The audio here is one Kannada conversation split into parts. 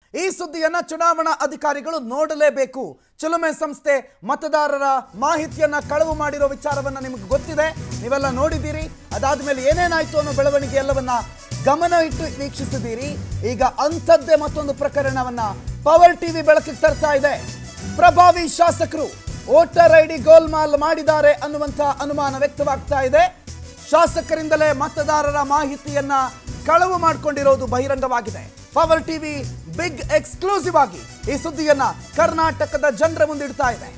ಈ ಸುದ್ದಿಯನ್ನ ಚುನಾವಣಾ ಅಧಿಕಾರಿಗಳು ನೋಡಲೇಬೇಕು ಚಿಲುಮೆ ಸಂಸ್ಥೆ ಮತದಾರರ ಮಾಹಿತಿಯನ್ನ ಕಳವು ಮಾಡಿರೋ ವಿಚಾರವನ್ನ ನಿಮಗೆ ಗೊತ್ತಿದೆ ನೀವೆಲ್ಲ ನೋಡಿದ್ದೀರಿ ಅದಾದ್ಮೇಲೆ ಏನೇನಾಯ್ತು ಅನ್ನೋ ಬೆಳವಣಿಗೆ ಎಲ್ಲವನ್ನ ಗಮನ ಇಟ್ಟು ವೀಕ್ಷಿಸಿದ್ದೀರಿ ಈಗ ಅಂಥದ್ದೇ ಮತ್ತೊಂದು ಪ್ರಕರಣವನ್ನ ಪವರ್ ಟಿವಿ ಬೆಳಕಿಗೆ ತರ್ತಾ ಇದೆ ಪ್ರಭಾವಿ ಶಾಸಕರು ವೋಟರ್ ಐಡಿ ಗೋಲ್ಮಾಲ್ ಮಾಡಿದ್ದಾರೆ ಅನ್ನುವಂಥ ಅನುಮಾನ ವ್ಯಕ್ತವಾಗ್ತಾ ಇದೆ ಶಾಸಕರಿಂದಲೇ ಮತದಾರರ ಮಾಹಿತಿಯನ್ನ ಕಳವು ಮಾಡಿಕೊಂಡಿರೋದು ಬಹಿರಂಗವಾಗಿದೆ ಪವರ್ ಟಿವಿ ಬಿಗ್ ಎಕ್ಸ್ಕ್ಲೂಸಿವ್ ಆಗಿ ಈ ಸುದ್ದಿಯನ್ನ ಕರ್ನಾಟಕದ ಜನರ ಮುಂದಿಡ್ತಾ ಇದೆ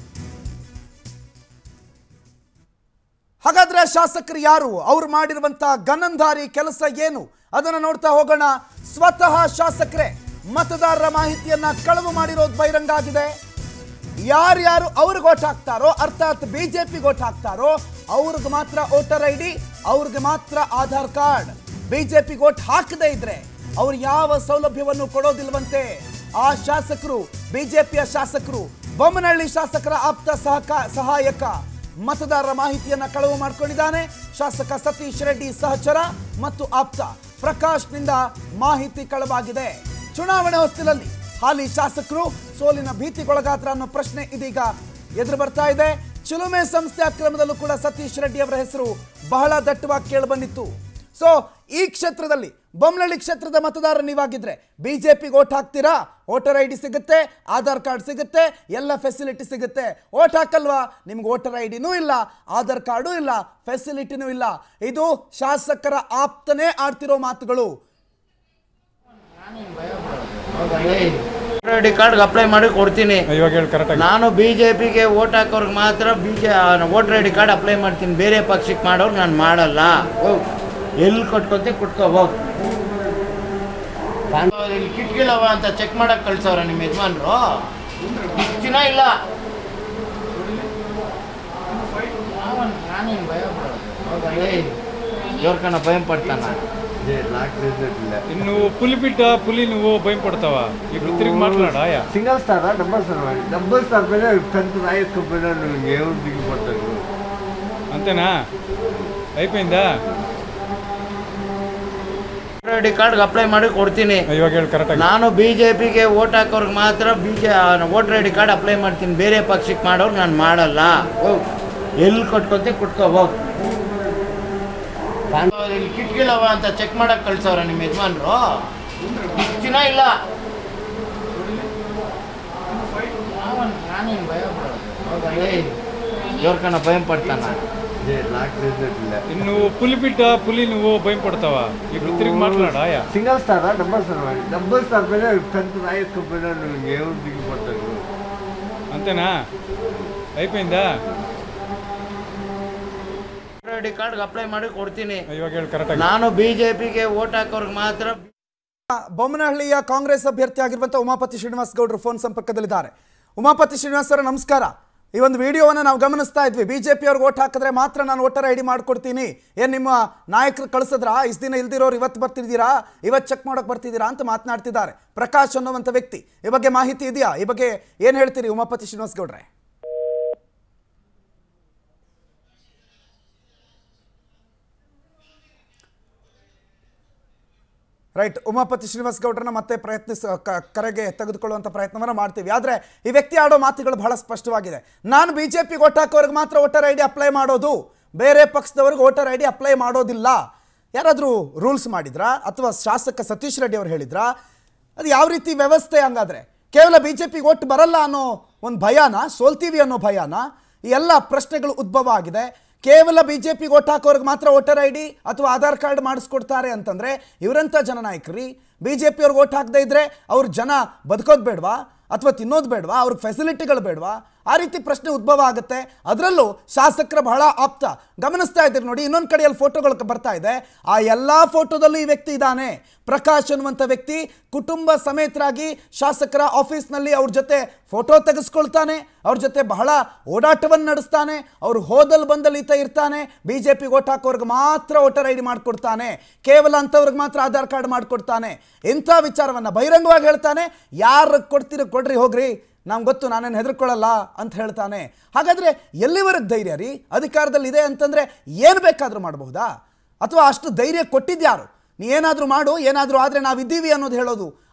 ಹಾಗಾದ್ರೆ ಶಾಸಕರು ಯಾರು ಅವ್ರು ಮಾಡಿರುವಂತ ಗನಂಧಾರಿ ಕೆಲಸ ಏನು ಅದನ್ನ ನೋಡ್ತಾ ಹೋಗೋಣ ಸ್ವತಃ ಶಾಸಕರೇ ಮತದಾರರ ಮಾಹಿತಿಯನ್ನ ಕಳವು ಮಾಡಿರೋದು ಬಹಿರಂಗ ಆಗಿದೆ ಯಾರ್ಯಾರು ಅವ್ರಿಗೆ ಓಟ್ ಹಾಕ್ತಾರೋ ಅರ್ಥಾತ್ ಬಿಜೆಪಿ ಓಟ್ ಹಾಕ್ತಾರೋ ಅವ್ರಿಗೆ ಮಾತ್ರ ವೋಟರ್ ಐ ಡಿ ಅವ್ರಿಗೆ ಮಾತ್ರ ಆಧಾರ್ ಕಾರ್ಡ್ ಬಿಜೆಪಿ ಓಟ್ ಹಾಕದೇ ಇದ್ರೆ ಅವ್ರು ಯಾವ ಸೌಲಭ್ಯವನ್ನು ಕೊಡೋದಿಲ್ವಂತೆ ಆ ಶಾಸಕರು ಬಿಜೆಪಿಯ ಶಾಸಕರು ಬೊಮ್ಮನಹಳ್ಳಿ ಶಾಸಕರ ಆಪ್ತ ಸಹಕ ಸಹಾಯಕ ಮತದಾರರ ಮಾಹಿತಿಯನ್ನ ಕಳವು ಮಾಡ್ಕೊಂಡಿದ್ದಾನೆ ಶಾಸಕ ಸತೀಶ್ ರೆಡ್ಡಿ ಸಹಚರ ಮತ್ತು ಆಪ್ತ ಪ್ರಕಾಶ್ನಿಂದ ಮಾಹಿತಿ ಕಳವಾಗಿದೆ ಚುನಾವಣೆ ಹೊಸ್ತಿಲಲ್ಲಿ ಹಾಲಿ ಶಾಸಕರು ಸೋಲಿನ ಭೀತಿಗೊಳಗಾದ್ರ ಅನ್ನೋ ಪ್ರಶ್ನೆ ಇದೀಗ ಎದುರು ಬರ್ತಾ ಇದೆ ಚಿಲುಮೆ ಸಂಸ್ಥೆ ಅಕ್ರಮದಲ್ಲೂ ಕೂಡ ಸತೀಶ್ ರೆಡ್ಡಿ ಅವರ ಹೆಸರು ಬಹಳ ದಟ್ಟವಾಗಿ ಕೇಳಿಬಂದಿತ್ತು ಸೊ ಈ ಕ್ಷೇತ್ರದಲ್ಲಿ ಬೊಮ್ಮನಹಳ್ಳಿ ಕ್ಷೇತ್ರದ ಮತದಾರ ನೀವಾಗಿದ್ರೆ ಬಿಜೆಪಿಗೆ ಓಟ್ ಹಾಕ್ತೀರಾ ವೋಟರ್ ಐ ಡಿ ಸಿಗುತ್ತೆ ಆಧಾರ್ ಕಾರ್ಡ್ ಸಿಗುತ್ತೆ ಎಲ್ಲ ಫೆಸಿಲಿಟಿ ಸಿಗುತ್ತೆ ಓಟ್ ಹಾಕಲ್ವಾ ನಿಮ್ಗೆ ವೋಟರ್ ಐ ಡಿನೂ ಇಲ್ಲ ಆಧಾರ್ ಕಾರ್ಡು ಇಲ್ಲ ಫೆಸಿಲಿಟಿನೂ ಇಲ್ಲ ಇದು ಶಾಸಕರ ಆಪ್ತನೇ ಆಡ್ತಿರೋ ಮಾತುಗಳು ವೋಟರ್ ಐ ಡಿ ಕಾರ್ಡ್ಗೆ ಅಪ್ಲೈ ಮಾಡಿ ಕೊಡ್ತೀನಿ ಇವಾಗ ಹೇಳಿ ಕರೆಕ್ಟಾಗಿ ನಾನು ಬಿ ಜೆ ಪಿಗೆ ವೋಟ್ ಹಾಕೋರ್ಗೆ ಮಾತ್ರ B J voter I D card apply ಮಾಡ್ತೀನಿ ಬೇರೆ ಪಕ್ಷಕ್ಕೆ ಮಾಡೋರು ನಾನು ಮಾಡಲ್ಲ ಹೋಗ್ ಎಲ್ಲಿ ಕೊಟ್ಕೊತಿ ಕೊಟ್ಕೋ ಹೋಗ್ ಇಲ್ಲಿ ಕಿಟ್ಕಿಳವ ಅಂತ ಚೆಕ್ ಮಾಡಕ್ ಕಳ್ಸವ್ರ ನಿಮ್ಮ ಯಜಮಾನ್ರು ದಿನ ಇಲ್ಲ ನಾನೇನು ಭಯ ఎవరికైనా భయం పడతానా నువ్వు పులి బిడ్డ పులి నువ్వు భయం పడతావా ఇప్పుడు తిరిగి మాట్లాడా సింగల్ స్టారా డబల్ స్టార్ డబల్ స్టార్ పైన టెన్త్ రాయకపోయినా నువ్వు ఏమో దిగిపోతాను అంతేనా అయిపోయిందా ವೋಟರ್ ಐ ಡಿ ಕಾರ್ಡ್ಗೆ ಅಪ್ಲೈ ಮಾಡಿ ಕೊಡ್ತೀನಿ ಇವಾಗ ಹೇಳಿ ಕರೆಕ್ಟಾಗಿ ನಾನು ಬಿ ಜೆ ಪಿಗೆ ವೋಟ್ ಹಾಕೋರ್ಗೆ ಮಾತ್ರ B J voter I D card apply ಮಾಡ್ತೀನಿ ಬೇರೆ ಪಕ್ಷಕ್ಕೆ ಮಾಡೋರು ನಾನು ಮಾಡಲ್ಲ ಹೋಗ್ ಎಲ್ಲಿ ಕೊಟ್ಕೊತಿ ಕೊಟ್ಕೋ ಹೋಗ್ ಇಲ್ಲಿ ಕಿಟ್ಕಿಳವ ಅಂತ ಚೆಕ್ ಮಾಡಕ್ ಕಳ್ಸವ್ರ ನಿಮ್ಮ ಯಜಮಾನ್ರು ದಿನ ಇಲ್ಲ ನಾನೇನು ಭಯ ఎవరికైనా భయం పడతానా నాకు తెలిసినట్లే నువ్వు పులి బిడ్డ పులి నువ్వు భయం పడతావా ఇప్పుడు తిరిగి మాట్లాడా సింగల్ స్టారా డబల్ స్టార్ డబల్ స్టార్ పైన టెన్త్ రాయకపోయినా నువ్వు ఏమో దిగిపోతాను అంతేనా అయిపోయిందా ವೋಟರ್ ಐ ಡಿ ಕಾರ್ಡ್ಗೆ ಅಪ್ಲೈ ಮಾಡಿ ಕೊಡ್ತೀನಿ ಇವಾಗ ಹೇಳಿ ಕರೆಕ್ಟಾಗಿ ನಾನು ಬಿ ಜೆ ಪಿಗೆ ವೋಟ್ ಹಾಕೋರ್ಗೆ ಮಾತ್ರ ಬೊಮ್ಮನಹಳ್ಳಿಯ ಕಾಂಗ್ರೆಸ್ ಅಭ್ಯರ್ಥಿ ಆಗಿರುವಂಥ ಉಮಾಪತಿ ಶ್ರೀನಿವಾಸ್ ಗೌಡರು ಫೋನ್ ಸಂಪರ್ಕದಲ್ಲಿದ್ದಾರೆ ಉಮಾಪತಿ ಶ್ರೀನಿವಾಸ್ ಅವರ ನಮಸ್ಕಾರ ಈ ಒಂದು ವಿಡಿಯೋವನ್ನು ನಾವು ಗಮನಿಸ್ತಾ ಇದ್ವಿ ಬಿ ಜೆ ಪಿಯವ್ರಿಗೆ ಓಟ್ ಹಾಕಿದ್ರೆ ಮಾತ್ರ ನಾನು ವೋಟರ್ ಐ ಡಿ ಮಾಡ್ಕೊಡ್ತೀನಿ ಏನು ನಿಮ್ಮ ನಾಯಕರು ಕಳಿಸಿದ್ರಾ ಇಷ್ಟು ದಿನ ಇಲ್ದಿರೋರು ಇವತ್ತು ಬರ್ತಿದ್ದೀರಾ ಇವತ್ತು ಚೆಕ್ ಮಾಡೋಕೆ ಬರ್ತಿದ್ದೀರಾ ಅಂತ ಮಾತನಾಡ್ತಿದ್ದಾರೆ ಪ್ರಕಾಶ್ ಅನ್ನುವಂಥ ವ್ಯಕ್ತಿ ಈ ಬಗ್ಗೆ ಮಾಹಿತಿ ಇದೆಯಾ ಈ ಬಗ್ಗೆ ಏನು ಹೇಳ್ತೀರಿ ಉಮಾಪತಿ ಶ್ರೀನಿವಾಸ್ ಗೌಡ್ರೆ ರೈಟ್ ಉಮಾಪತಿ ಶ್ರೀನಿವಾಸ್ ಗೌಡ್ರನ್ನ ಮತ್ತೆ ಪ್ರಯತ್ನಿಸ ಕ- ಕರೆಗೆ ತೆಗೆದುಕೊಳ್ಳುವಂಥ ಪ್ರಯತ್ನವನ್ನು ಮಾಡ್ತೀವಿ ಆದರೆ ಈ ವ್ಯಕ್ತಿ ಆಡೋ ಮಾತುಗಳು ಬಹಳ ಸ್ಪಷ್ಟವಾಗಿದೆ ನಾನು ಬಿ ಜೆ ಪಿಗೆ ಓಟ್ ಹಾಕೋರಿಗೆ ಮಾತ್ರ ವೋಟರ್ ಐ ಡಿ ಅಪ್ಲೈ ಮಾಡೋದು ಬೇರೆ ಪಕ್ಷದವ್ರಿಗೆ ವೋಟರ್ ಐ ಡಿ ಅಪ್ಲೈ ಮಾಡೋದಿಲ್ಲ ಯಾರಾದರೂ ರೂಲ್ಸ್ ಮಾಡಿದ್ರಾ ಅಥವಾ ಶಾಸಕ ಸತೀಶ್ ರೆಡ್ಡಿ ಅವರು ಹೇಳಿದ್ರಾ ಅದು ಯಾವ ರೀತಿ ವ್ಯವಸ್ಥೆ ಹಂಗಾದ್ರೆ ಕೇವಲ ಬಿ ಜೆ ಪಿಗೆ ಓಟ್ ಬರಲ್ಲ ಅನ್ನೋ ಒಂದು ಭಯನ ಸೋಲ್ತೀವಿ ಅನ್ನೋ ಭಯನ ಈ ಎಲ್ಲ ಪ್ರಶ್ನೆಗಳು ಉದ್ಭವ ಆಗಿದೆ ಕೇವಲ ಬಿ ಜೆ ಪಿಗೆ ಓಟ್ ಹಾಕೋರ್ಗೆ ಮಾತ್ರ ವೋಟರ್ ಐ ಡಿ ಅಥವಾ ಆಧಾರ್ ಕಾರ್ಡ್ ಮಾಡಿಸ್ಕೊಡ್ತಾರೆ ಅಂತಂದರೆ ಇವರಂಥ ಜನನಾಯಕರಿ ಬಿ ಜೆ ಪಿಯವ್ರಿಗೆ ಓಟ್ ಹಾಕದೇ ಇದ್ರೆ ಅವ್ರ ಜನ ಬದುಕೋದು ಬೇಡವಾ ಅಥವಾ ತಿನ್ನೋದು ಬೇಡವಾ ಅವ್ರಿಗೆ ಫೆಸಿಲಿಟಿಗಳು ಬೇಡವಾ ಆ ರೀತಿ ಪ್ರಶ್ನೆ ಉದ್ಭವ ಆಗುತ್ತೆ ಅದರಲ್ಲೂ ಶಾಸಕರ ಬಹಳ ಆಪ್ತ ಗಮನಿಸ್ತಾ ಇದ್ದೀರಿ ನೋಡಿ ಇನ್ನೊಂದು ಕಡೆಯಲ್ಲಿ ಫೋಟೋಗಳು ಬರ್ತಾ ಇದೆ ಆ ಎಲ್ಲ ಫೋಟೋದಲ್ಲೂ ಈ ವ್ಯಕ್ತಿ ಇದ್ದಾನೆ ಪ್ರಕಾಶ್ ಅನ್ನುವಂಥ ವ್ಯಕ್ತಿ ಕುಟುಂಬ ಸಮೇತರಾಗಿ ಶಾಸಕರ ಆಫೀಸ್ನಲ್ಲಿ ಅವ್ರ ಜೊತೆ ಫೋಟೋ ತೆಗೆಸ್ಕೊಳ್ತಾನೆ ಅವ್ರ ಜೊತೆ ಬಹಳ ಓಡಾಟವನ್ನು ನಡೆಸ್ತಾನೆ ಅವ್ರು ಹೋದಲ್ಲಿ ಬಂದಲ್ಲಿ ಈತ ಇರ್ತಾನೆ ಬಿ ಜೆ ಪಿಗೆ ಓಟ್ ಹಾಕೋರ್ಗೆ ಮಾತ್ರ ವೋಟರ್ ಐ ಡಿ ಮಾಡಿಕೊಡ್ತಾನೆ ಕೇವಲ ಅಂಥವ್ರಿಗೆ ಮಾತ್ರ ಆಧಾರ್ ಕಾರ್ಡ್ ಮಾಡಿಕೊಡ್ತಾನೆ ಇಂಥ ವಿಚಾರವನ್ನು ಬಹಿರಂಗವಾಗಿ ಹೇಳ್ತಾನೆ ಯಾರು ಕೊಡ್ತೀರ ಕೊಡ್ರಿ ಹೋಗ್ರಿ ನಮ್ಗೆ ಗೊತ್ತು ನಾನೇನು ಹೆದರ್ಕೊಳ್ಳಲ್ಲ ಅಂತ ಹೇಳ್ತಾನೆ ಹಾಗಾದರೆ ಎಲ್ಲಿವರೆಗೆ ಧೈರ್ಯ ರೀ ಅಧಿಕಾರದಲ್ಲಿ ಇದೆ ಅಂತಂದರೆ ಏನು ಬೇಕಾದರೂ ಮಾಡಬಹುದಾ ಅಥವಾ ಅಷ್ಟು ಧೈರ್ಯ ಕೊಟ್ಟಿದ್ಯಾರು ನೀ ಏನಾದರೂ ಮಾಡು ಏನಾದರೂ ಆದರೆ ನಾವಿದ್ದೀವಿ ಅನ್ನೋದು ಹೇಳೋದು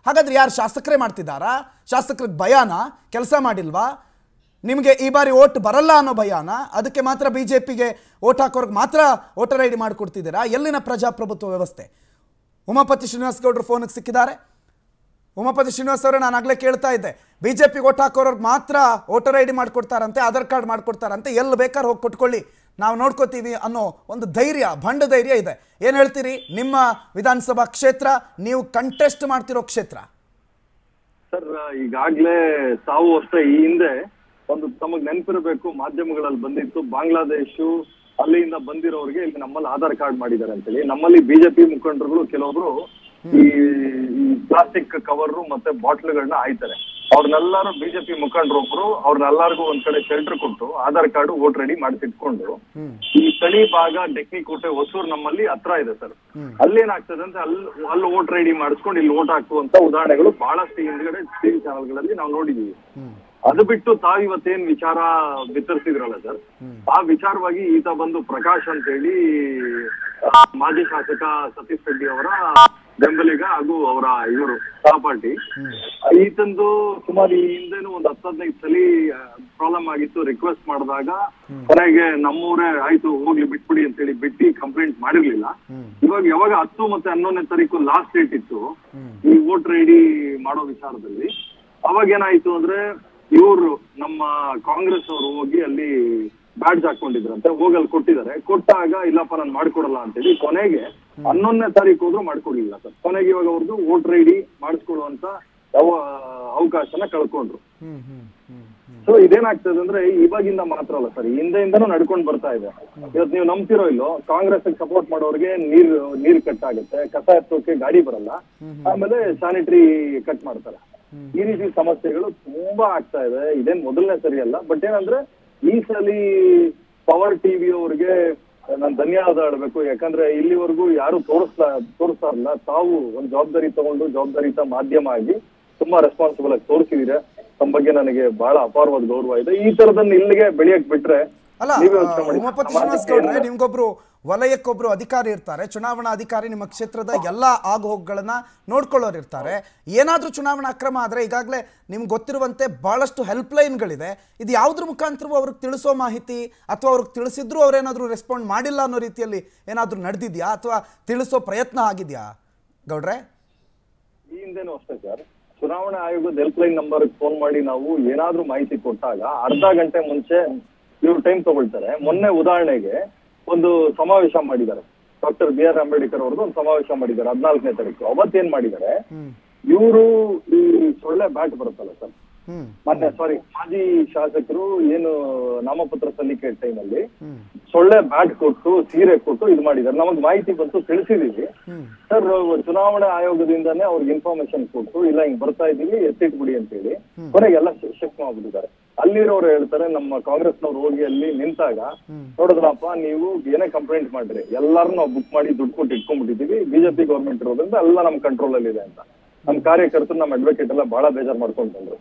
ಹಾಗಾದ್ರೆ ಯಾರು ಶಾಸಕರೇ ಮಾಡ್ತಿದ್ದಾರಾ ಶಾಸಕರಿಗೆ ಭಯಾನ ಕೆಲಸ ಮಾಡಿಲ್ವಾ ನಿಮಗೆ ಈ ಬಾರಿ ಓಟ್ ಬರಲ್ಲ ಅನ್ನೋ ಭಯಾನ ಅದಕ್ಕೆ ಮಾತ್ರ ಬಿ ಜೆ ಪಿಗೆ ಓಟ್ ಹಾಕೋರ್ಗೆ ಮಾತ್ರ ವೋಟರ್ ಐ ಡಿ ಮಾಡಿಕೊಡ್ತಿದ್ದೀರಾ ಎಲ್ಲಿನ ಪ್ರಜಾಪ್ರಭುತ್ವ ವ್ಯವಸ್ಥೆ ಉಮಾಪತಿ ಶ್ರೀನಿವಾಸ್ ಗೌಡರು ಫೋನಿಗೆ ಸಿಕ್ಕಿದ್ದಾರೆ ಉಮಾಪತಿ ಶ್ರೀನಿವಾಸ್ ಅವರೇ ನಾನು ಆಗಲೇ ಕೇಳ್ತಾ ಇದ್ದೆ ಬಿ ಜೆ ಪಿಗೆ ಓಟ್ ಹಾಕೋರ್ಗೆ ಮಾತ್ರ ವೋಟರ್ ಐ ಡಿ ಮಾಡ್ಕೊಡ್ತಾರಂತೆ ಆಧಾರ್ ಕಾರ್ಡ್ ಮಾಡ್ಕೊಡ್ತಾರಂತೆ ಎಲ್ಲಿ ಬೇಕಾದ್ರೆ ಹೋಗಿ ಕೊಟ್ಕೊಳ್ಳಿ ನಾವು ನೋಡ್ಕೋತೀವಿ ಅನ್ನೋ ಒಂದು ಧೈರ್ಯ ಭಂಡ ಧೈರ್ಯ ಇದೆ ಏನು ಹೇಳ್ತೀರಿ ನಿಮ್ಮ ವಿಧಾನಸಭಾ ಕ್ಷೇತ್ರ ನೀವು ಕಂಟೆಸ್ಟ್ ಮಾಡ್ತಿರೋ ಕ್ಷೇತ್ರ ಸರ್ ಈಗಾಗ್ಲೇ ತಾವು ಅಷ್ಟೇ ಈ ಹಿಂದೆ ಒಂದು ತಮಗ್ ನೆನಪಿರಬೇಕು ಮಾಧ್ಯಮಗಳಲ್ಲಿ ಬಂದಿತ್ತು ಬಾಂಗ್ಲಾದೇಶು ಅಲ್ಲಿಂದ ಬಂದಿರೋರಿಗೆ ಇಲ್ಲಿ ನಮ್ಮಲ್ಲಿ ಆಧಾರ್ ಕಾರ್ಡ್ ಮಾಡಿದ್ದಾರೆ ಅಂತೇಳಿ ನಮ್ಮಲ್ಲಿ ಬಿಜೆಪಿ ಮುಖಂಡರುಗಳು ಕೆಲವೊಬ್ರು ಈ ಪ್ಲಾಸ್ಟಿಕ್ ಕವರ್ ಮತ್ತೆ ಬಾಟ್ಲ್ಗಳನ್ನ ಆಯ್ತಾರೆ ಅವ್ರನ್ನೆಲ್ಲಾರು ಬಿಜೆಪಿ ಮುಖಂಡರೊಬ್ರು ಅವ್ರನ್ನೆಲ್ಲರಿಗೂ ಒಂದ್ ಕಡೆ ಶೆಲ್ಟರ್ ಕೊಟ್ಟು ಆಧಾರ್ ಕಾರ್ಡ್ ವೋಟ್ ರೆಡಿ ಮಾಡಿಸಿಟ್ಕೊಂಡು ಈ ತಳಿ ಭಾಗ ಡೆಕ್ನಿಕೋಟೆ ಹೊಸೂರು ನಮ್ಮಲ್ಲಿ ಹತ್ರ ಇದೆ ಸರ್ ಅಲ್ಲೇನಾಗ್ತದೆ ಅಂದ್ರೆ ಅಲ್ಲಿ ಅಲ್ಲಿ ವೋಟ್ ರೆಡಿ ಮಾಡಿಸ್ಕೊಂಡು ಇಲ್ಲಿ ವೋಟ್ ಹಾಕುವಂತ ಉದಾಹರಣೆಗಳು ಬಹಳಷ್ಟು ಹಿಂದ್ಗಡೆ ಟಿವಿ ಚಾನಲ್ಗಳಲ್ಲಿ ನಾವು ನೋಡಿದೀವಿ ಅದು ಬಿಟ್ಟು ತಾವ್ ಇವತ್ತೇನ್ ವಿಚಾರ ಬಿತ್ತರಿಸಿದ್ರಲ್ಲ ಸರ್ ಆ ವಿಚಾರವಾಗಿ ಈತ ಬಂದು ಪ್ರಕಾಶ್ ಅಂತ ಹೇಳಿ ಆ, ಮಾಜಿ ಶಾಸಕ ಸತೀಶ್ ರೆಡ್ಡಿ ಅವರ ಬೆಂಬಲಿಗ ಹಾಗೂ ಅವರ ಇವರು ಸಹಪಾಠಿ ಈತಂದು ಸುಮಾರು ಈ ಹಿಂದೆನೂ ಒಂದು ಹತ್ತು ಹದಿನೈದು ಸಲ ಪ್ರಾಬ್ಲಮ್ ಆಗಿತ್ತು ರಿಕ್ವೆಸ್ಟ್ ಮಾಡಿದಾಗ ಕೊನೆಗೆ ನಮ್ಮೂರೇ ಆಯ್ತು ಹೋಗ್ಲಿ ಬಿಟ್ಬಿಡಿ ಅಂತ ಹೇಳಿ ಬಿಟ್ಟು ಕಂಪ್ಲೇಂಟ್ ಮಾಡಿರ್ಲಿಲ್ಲ ಇವಾಗ ಯಾವಾಗ ಹತ್ತು ಮತ್ತೆ ಹನ್ನೊಂದನೇ ತಾರೀಕು ಲಾಸ್ಟ್ ಡೇಟ್ ಇತ್ತು ಈ ವೋಟರ್ ಐಡಿ ಮಾಡೋ ವಿಚಾರದಲ್ಲಿ ಅವಾಗ ಏನಾಯ್ತು ಅಂದ್ರೆ ಇವರು ನಮ್ಮ ಕಾಂಗ್ರೆಸ್ ಅವರು ಹೋಗಿ ಅಲ್ಲಿ ಬ್ಯಾಡ್ಜ್ ಹಾಕೊಂಡಿದ್ರಂತೆ ಹೋಗಿ ಅಲ್ಲಿ ಕೊಟ್ಟಿದ್ದಾರೆ ಕೊಟ್ಟಾಗ ಇಲ್ಲಪ್ಪ ನಾನು ಮಾಡ್ಕೊಡಲ್ಲ ಅಂತೇಳಿ ಕೊನೆಗೆ ಹನ್ನೊಂದನೇ ತಾರೀಕು ಹೋದ್ರು ಮಾಡ್ಕೊಡ್ಲಿಲ್ಲ ಸರ್ ಕೊನೆಗೆ ಇವಾಗ ಅವ್ರದ್ದು ವೋಟರ್ ಐಡಿ ಮಾಡಿಸ್ಕೊಡುವಂತ ಯಾವ ಅವಕಾಶನ ಕಳ್ಕೊಂಡ್ರು ಸೊ ಇದೇನಾಗ್ತದೆ ಅಂದ್ರೆ ಇವಾಗಿಂದ ಮಾತ್ರ ಅಲ್ಲ ಸರ್ ಹಿಂದೆಯಿಂದನೂ ನಡ್ಕೊಂಡ್ ಬರ್ತಾ ಇದೆ ಇವತ್ತು ನೀವು ನಂಬ್ತಿರೋ ಇಲ್ಲೋ ಕಾಂಗ್ರೆಸ್ ಸಪೋರ್ಟ್ ಮಾಡೋರಿಗೆ ನೀರ್ ನೀರ್ ಕಟ್ ಆಗುತ್ತೆ ಕಸ ಎತ್ತೋಕೆ ಗಾಡಿ ಬರಲ್ಲ ಆಮೇಲೆ ಸ್ಯಾನಿಟರಿ ಕಟ್ ಮಾಡ್ತಾರೆ ಈ ರೀತಿ ಸಮಸ್ಯೆಗಳು ತುಂಬಾ ಆಗ್ತಾ ಇದೆ ಇದೇನ್ ಮೊದಲನೇ ಸರಿ ಅಲ್ಲ ಬಟ್ ಏನಂದ್ರೆ ಈ ಸಲಿ ಪವರ್ ಟಿವಿ ಅವ್ರಿಗೆ ನಾನು ಧನ್ಯವಾದ ಆಡ್ಬೇಕು ಯಾಕಂದ್ರೆ ಇಲ್ಲಿವರೆಗೂ ಯಾರು ತೋರಿಸ್ತಾ ತೋರಿಸ್ತಾ ಇಲ್ಲ ತಾವು ಒಂದು ಜವಾಬ್ದಾರಿ ತಗೊಂಡು ಜವಾಬ್ದಾರಿತ ಮಾಧ್ಯಮ ಆಗಿ ತುಂಬಾ ರೆಸ್ಪಾನ್ಸಿಬಲ್ ಆಗಿ ತೋರಿಸಿದೀರ ತಮ್ಮ ಬಗ್ಗೆ ನನಗೆ ಬಹಳ ಅಪಾರವಾದ ಗೌರವ ಇದೆ ಈ ತರದನ್ನ ಇಲ್ಲಿಗೆ ಬೆಳೆಯಕ್ ಬಿಟ್ರೆ ಅಲ್ಲ ನೀವೇ ಯೋಚ್ನೆ ಮಾಡಿ. ಉಮಾಪತಿ ಶ್ರೀನಿವಾಸ್ ಗೌಡ್ರೆ ಸಮಾಜಕ್ಕೆ ನಿಮ್ಗೊಬ್ರು ವಲಯಕ್ಕೊಬ್ರು ಅಧಿಕಾರಿ ಇರ್ತಾರೆ ಚುನಾವಣಾ ಅಧಿಕಾರಿ ನಿಮ್ಮ ಕ್ಷೇತ್ರದ ಎಲ್ಲ ಆಗುಹೋಗುಗಳನ್ನ ನೋಡ್ಕೊಳ್ಳೋರು ಇರ್ತಾರೆ ಏನಾದ್ರೂ ಚುನಾವಣಾ ಅಕ್ರಮ ಆದ್ರೆ ಈಗಾಗಲೇ ನಿಮ್ಗೆ ಗೊತ್ತಿರುವಂತೆ ಬಹಳಷ್ಟು ಹೆಲ್ಪ್ ಲೈನ್ಗಳಿದೆ ಇದು ಯಾವುದ್ರ ಮುಖಾಂತರವೂ ಅವ್ರಿಗೆ ತಿಳಿಸೋ ಮಾಹಿತಿ ಅಥವಾ ಅವ್ರಿಗೆ ತಿಳಿಸಿದ್ರು ಅವ್ರೇನಾದ್ರೂ ರೆಸ್ಪಾಂಡ್ ಮಾಡಿಲ್ಲ ಅನ್ನೋ ರೀತಿಯಲ್ಲಿ ಏನಾದ್ರೂ ನಡೆದಿದ್ಯಾ ಅಥವಾ ತಿಳಿಸೋ ಪ್ರಯತ್ನ ಆಗಿದೆಯಾ ಗೌಡ್ರೆ ಈ ಹಿಂದೆನೂ ಅಷ್ಟೇ ಸರ್ ಚುನಾವಣಾ ಆಯೋಗದ ಹೆಲ್ಪ್ ಲೈನ್ ನಂಬರ್ ಫೋನ್ ಮಾಡಿ ನಾವು ಏನಾದ್ರೂ ಮಾಹಿತಿ ಕೊಟ್ಟಾಗ ಅರ್ಧ ಗಂಟೆ ಮುಂಚೆ ಇವ್ರು ಟೈಮ್ ತಗೊಳ್ತಾರೆ ಮೊನ್ನೆ ಉದಾಹರಣೆಗೆ ಒಂದು ಸಮಾವೇಶ ಮಾಡಿದ್ದಾರೆ ಡಾಕ್ಟರ್ ಬಿ ಆರ್ ಅಂಬೇಡ್ಕರ್ ಅವ್ರದ್ದು ಒಂದು ಸಮಾವೇಶ ಮಾಡಿದ್ದಾರೆ ಹದಿನಾಲ್ಕನೇ ತಾರೀಕು ಅವತ್ತೇನ್ ಮಾಡಿದ್ದಾರೆ ಇವರು ಈ ಸೊಳ್ಳೆ ಬ್ಯಾಟ್ ಬರುತ್ತಲ್ಲ ಸರ್ ಹ್ಮ್ ಮೊನ್ನೆ ಸಾರಿ ಮಾಜಿ ಶಾಸಕರು ಏನು ನಾಮಪತ್ರ ಸಲ್ಲಿಕೆ ಟೈಮಲ್ಲಿ ಸೊಳ್ಳೆ ಬ್ಯಾಟ್ ಕೊಟ್ಟು ಸೀರೆ ಕೊಟ್ಟು ಇದು ಮಾಡಿದ್ದಾರೆ ನಮಗ್ ಮಾಹಿತಿ ಬಂತು ತಿಳಿಸಿದೀವಿ ಸರ್ ಚುನಾವಣಾ ಆಯೋಗದಿಂದಾನೇ ಅವ್ರಿಗೆ ಇನ್ಫಾರ್ಮೇಶನ್ ಕೊಟ್ಟು ಇಲ್ಲ ಹಿಂಗ್ ಬರ್ತಾ ಇದೀವಿ ಎತ್ತಿಟ್ಬಿಡಿ ಅಂತ ಹೇಳಿ ಕೊನೆಗೆಲ್ಲ ಶಿಫ್ಟ್ ಮಾಡ್ಬಿಟ್ಟಿದ್ದಾರೆ ಅಲ್ಲಿರೋರು ಹೇಳ್ತಾರೆ ನಮ್ಮ ಕಾಂಗ್ರೆಸ್ನವ್ರು ಹೋಗಿ ಅಲ್ಲಿ ನಿಂತಾಗ ನೋಡಿದ್ರಪ್ಪ ನೀವು ಏನೇ ಕಂಪ್ಲೇಂಟ್ ಮಾಡ್ರಿ ಎಲ್ಲಾರು ನಾವು ಬುಕ್ ಮಾಡಿ ದುಡ್ಡು ಕೊಟ್ಟು ಇಟ್ಕೊಂಡ್ಬಿಟ್ಟಿದೀವಿ ಬಿಜೆಪಿ ಗೌರ್ಮೆಂಟ್ ಇರೋದ್ರಿಂದ ಎಲ್ಲ ನಮ್ ಕಂಟ್ರೋಲ್ ಅಲ್ಲಿ ಇದೆ ಅಂತ ನಮ್ ಕಾರ್ಯಕರ್ತರು ನಮ್ಮ ಅಡ್ವೊಕೇಟ್ ಎಲ್ಲ ಬಹಳ ಬೇಜಾರ್ ಮಾಡ್ಕೊಂಡ್ ಬಂದ್ರು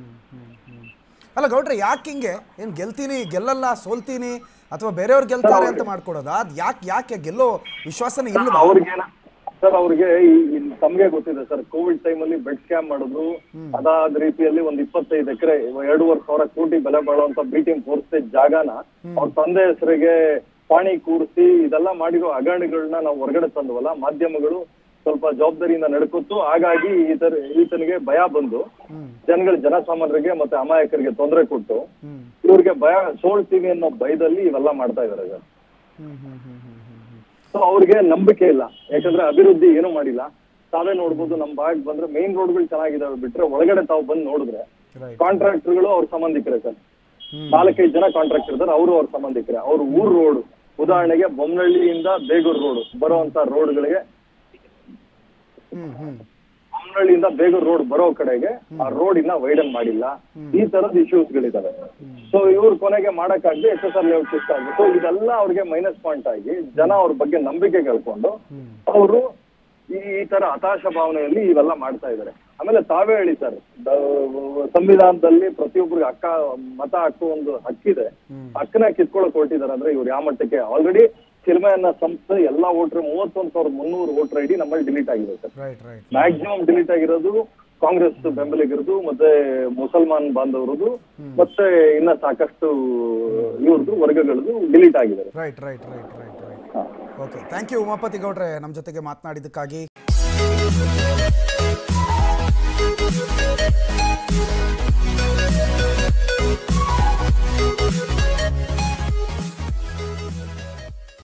ಅಲ್ಲ ಗೌಡ್ರೆ ಯಾಕೆ ಹಿಂಗೆ ಏನು ಗೆಲ್ತೀನಿ ಗೆಲ್ಲಲ್ಲ ಸೋಲ್ತೀನಿ ಅಥವಾ ಬೇರೆಯವ್ರು ಗೆಲ್ತಾರೆ ಅಂತ ಮಾಡ್ಕೊಡೋದಾ ಅದು ಯಾಕೆ ಯಾಕೆ ಗೆಲ್ಲೋ ವಿಶ್ವಾಸನೇ ಇಲ್ವಾ ಅವ್ರಿಗೇನ ಸರ್ ಅವ್ರಿಗೆ ಈ- ಈ ತಮ್ಗೆ ಗೊತ್ತಿದೆ ಸರ್ ಕೋವಿಡ್ ಟೈಮ್ ಅಲ್ಲಿ ಬೆಡ್ ಸ್ಕ್ಯಾಮ್ ಮಾಡಿದ್ರು ಅದಾದ ರೀತಿಯಲ್ಲಿ ಒಂದ್ ಇಪ್ಪತ್ತೈದು ಎಕರೆ ಎರಡೂವರೆ ಸಾವಿರ ಕೋಟಿ ಬೆಲೆ ಬಾಳುವಂತ ಬಿ ಟೀಮ್ ಫೋರ್ಸ್ ಜಾಗನ ಅವ್ರ ತಂದೆ ಹೆಸರಿಗೆ ಪಾಣಿ ಕೂರಿಸಿ ಇದೆಲ್ಲ ಮಾಡಿರೋ ಹಗರಣಗಳನ್ನ ನಾವು ಹೊರಗಡೆ ತಂದ್ವಲ್ಲ ಮಾಧ್ಯಮಗಳು ಸ್ವಲ್ಪ ಜವಾಬ್ದಾರಿಯಿಂದ ನಡ್ಕೊತ್ತು ಹಾಗಾಗಿ ಈತರ ಈತನಿಗೆ ಭಯ ಬಂದು ಜನಗಳ ಜನಸಾಮಾನ್ಯರಿಗೆ ಮತ್ತೆ ಅಮಾಯಕರಿಗೆ ತೊಂದರೆ ಕೊಟ್ಟು ಇವ್ರಿಗೆ ಭಯ ಸೋಳ್ತೀವಿ ಅನ್ನೋ ಭಯದಲ್ಲಿ ಇವೆಲ್ಲ ಮಾಡ್ತಾ ಇದಾರೆ ಸರ್ ಸೊ ಅವ್ರಿಗೆ ನಂಬಿಕೆ ಇಲ್ಲ ಯಾಕಂದ್ರೆ ಅಭಿವೃದ್ಧಿ ಏನೂ ಮಾಡಿಲ್ಲ ತಾವೇ ನೋಡ್ಬೋದು ನಮ್ ಭಾಗಕ್ಕೆ ಬಂದ್ರೆ ಮೇನ್ ರೋಡ್ಗಳು ಚೆನ್ನಾಗಿದಾವೆ ಬಿಟ್ರೆ ಒಳಗಡೆ ತಾವು ಬಂದು ನೋಡಿದ್ರೆ Right. ಕಾಂಟ್ರಾಕ್ಟರ್ಗಳು ಅವ್ರ ಸಂಬಂಧಿಕರೇ ಸರ್ ನಾಲ್ಕೈದು ಜನ ಕಾಂಟ್ರಾಕ್ಟರ್ ಇದ್ದಾರೆ ಅವರು ಅವ್ರ ಸಂಬಂಧಿಕರೇ ಅವ್ರ ಊರ್ ರೋಡ್ ಉದಾಹರಣೆಗೆ ಬೊಮ್ಮನಹಳ್ಳಿಯಿಂದ ಬೇಗೂರು ರೋಡ್ ಬರುವಂತ ರೋಡ್ಗಳಿಗೆ ಹ್ಮ್ ಹ್ಮ್ ಬೊಮ್ಮನಹಳ್ಳಿಯಿಂದ ಬೇಗೂರು ರೋಡ್ ಬರೋ ಕಡೆಗೆ ಆ ರೋಡ್ ಇನ್ನ ವೈಡನ್ ಮಾಡಿಲ್ಲ ಈ ತರದ ಇಶ್ಯೂಸ್ ಗಳಿದಾವೆ ಸೊ ಇವ್ರು ಕೊನೆಗೆ ಮಾಡಕ್ಕಾಗದೆ S S R layout shift ಆಗ್ಬಿಟ್ಟು ಇದೆಲ್ಲ ಅವ್ರಿಗೆ ಮೈನಸ್ ಪಾಯಿಂಟ್ ಆಗಿ ಜನ ಅವ್ರ ಬಗ್ಗೆ ನಂಬಿಕೆ ಕಳ್ಕೊಂಡು ಅವರು ಈ ಈ ತರ ಹತಾಶ ಭಾವನೆಯಲ್ಲಿ ಇವೆಲ್ಲ ಮಾಡ್ತಾ ಇದ್ದಾರೆ ಆಮೇಲೆ ತಾವೇ ಹೇಳಿ ಸರ್ ಸಂವಿಧಾನದಲ್ಲಿ ಪ್ರತಿಯೊಬ್ಬರಿಗೆ ಹಕ್ಕ ಮತ ಹಾಕೋ ಒಂದು ಹಕ್ಕಿದೆ ಹಕ್ಕನ್ನ ಕಿತ್ಕೊಳಕ್ ಹೊರಟಿದ್ದಾರೆ ಅಂದ್ರೆ ಇವ್ರು ಯಾವ ಮಟ್ಟಕ್ಕೆ ಆಲ್ರೆಡಿ ಚಿಲ್ಮೆ ಅನ್ನೋ ಸಂಸ್ಥೆ ಎಲ್ಲಾ ವೋಟರ್ ಮೂವತ್ತೊಂದು ಸಾವಿರದ ಮುನ್ನೂರು ವೋಟರ್ ಐಡಿ ನಮ್ಮಲ್ಲಿ ಡಿಲೀಟ್ ಆಗಿದೆ sir right right maximum delete ಆಗಿರೋದು ಕಾಂಗ್ರೆಸ್ ಬೆಂಬಲಿಗರದು ಮತ್ತೆ ಮುಸಲ್ಮಾನ್ ಬಾಂಧವರದು ಮತ್ತೆ ಇನ್ನ ಸಾಕಷ್ಟು ಇವ್ರದ್ದು ವರ್ಗಗಳದ್ದು ಡಿಲೀಟ್ ಆಗಿದೆ right right right right right okay thank you Umapathi ಗೌಡ್ರೆ ನಮ್ಮ ಜೊತೆಗೆ ಮಾತನಾಡಿದ್ದಕ್ಕಾಗಿ